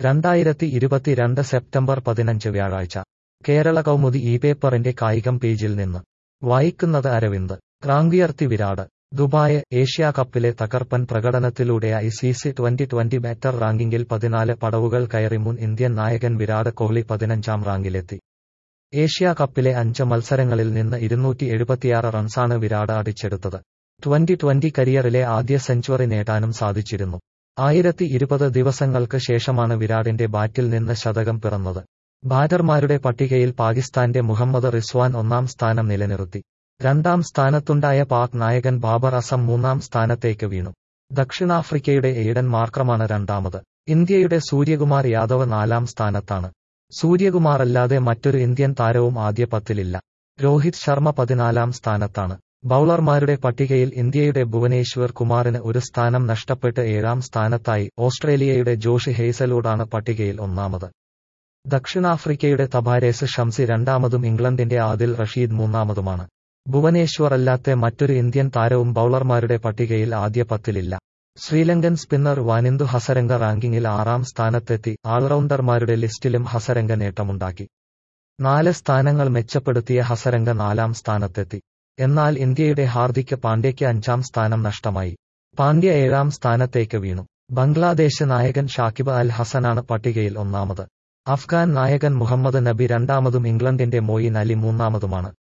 രണ്ടായിരത്തി ഇരുപത്തിരണ്ട് സെപ്റ്റംബർ പതിനഞ്ച് വ്യാഴാഴ്ച കേരള കൗമുദി ഈ പേപ്പറിന്റെ കായികം പേജിൽ നിന്ന് വായിക്കുന്നത് അരവിന്ദ് റാങ്കുയർത്തി വിരാട് ദുബായ് ഏഷ്യാ കപ്പിലെ തകർപ്പൻ പ്രകടനത്തിലൂടെ I C C twenty twenty batter റാങ്കിങ്ങിൽ പതിനാല് പടവുകൾ കയറി മുൻ ഇന്ത്യൻ നായകൻ വിരാട് കോഹ്ലി പതിനഞ്ചാം റാങ്കിലെത്തി ഏഷ്യാ കപ്പിലെ അഞ്ച് മത്സരങ്ങളിൽ നിന്ന് ഇരുന്നൂറ്റി എഴുപത്തിയാറ് റൺസാണ് വിരാട് അടിച്ചെടുത്തത് ട്വന്റി ട്വന്റി കരിയറിലെ ആദ്യ സെഞ്ചുറി നേടാനും സാധിച്ചിരുന്നു ആയിരത്തി ഇരുപത് ദിവസങ്ങൾക്ക് ശേഷമാണ് വിരാടിന്റെ ബാറ്റിൽ നിന്ന് ശതകം പിറന്നത് ബാറ്റർമാരുടെ പട്ടികയിൽ പാകിസ്ഥാന്റെ മുഹമ്മദ് റിസ്വാൻ ഒന്നാം സ്ഥാനം നിലനിർത്തി രണ്ടാം സ്ഥാനത്തുണ്ടായ പാക് നായകൻ ബാബർ അസം മൂന്നാം സ്ഥാനത്തേക്ക് വീണു ദക്ഷിണാഫ്രിക്കയുടെ എയ്ഡൻ മാർക്രമാണ് രണ്ടാമത് ഇന്ത്യയുടെ സൂര്യകുമാർ യാദവ് നാലാം സ്ഥാനത്താണ് സൂര്യകുമാറല്ലാതെ മറ്റൊരു ഇന്ത്യൻ താരവും ആദ്യ പത്തിലില്ല രോഹിത് ശർമ്മ പതിനാലാം സ്ഥാനത്താണ് ബൌളർമാരുടെ പട്ടികയിൽ ഇന്ത്യയുടെ ഭുവനേശ്വർ കുമാറിന് ഒരു സ്ഥാനം നഷ്ടപ്പെട്ട് ഏഴാം സ്ഥാനത്തായി ഓസ്ട്രേലിയയുടെ ജോഷ് ഹെയ്സലൂഡാണ് പട്ടികയിൽ ഒന്നാമത് ദക്ഷിണാഫ്രിക്കയുടെ തബാരേസ് ഷംസി രണ്ടാമതും ഇംഗ്ലണ്ടിന്റെ ആദിൽ റഷീദ് മൂന്നാമതുമാണ് ഭുവനേശ്വർ അല്ലാത്ത മറ്റൊരു ഇന്ത്യൻ താരവും ബൌളർമാരുടെ പട്ടികയിൽ ആദ്യ പത്തിലില്ല ശ്രീലങ്കൻ സ്പിന്നർ വാനിന്ദു ഹസരംഗ റാങ്കിങ്ങിൽ ആറാം സ്ഥാനത്തെത്തി ആൾറൗണ്ടർമാരുടെ ലിസ്റ്റിലും ഹസരംഗ നേട്ടമുണ്ടാക്കി നാല് സ്ഥാനങ്ങൾ മെച്ചപ്പെടുത്തിയ ഹസരംഗ നാലാം സ്ഥാനത്തെത്തി എന്നാൽ ഇന്ത്യയുടെ ഹാർദിക് പാണ്ഡ്യയ്ക്ക് അഞ്ചാം സ്ഥാനം നഷ്ടമായി പാണ്ഡ്യ ഏഴാം സ്ഥാനത്തേക്ക് വീണു ബംഗ്ലാദേശ് നായകൻ ഷാക്കിബ് അൽ ഹസനാണ് പട്ടികയിൽ ഒന്നാമത് അഫ്ഗാൻ നായകൻ മുഹമ്മദ് നബി രണ്ടാമതും ഇംഗ്ലണ്ടിന്റെ മോയിൻ അലി മൂന്നാമതുമാണ്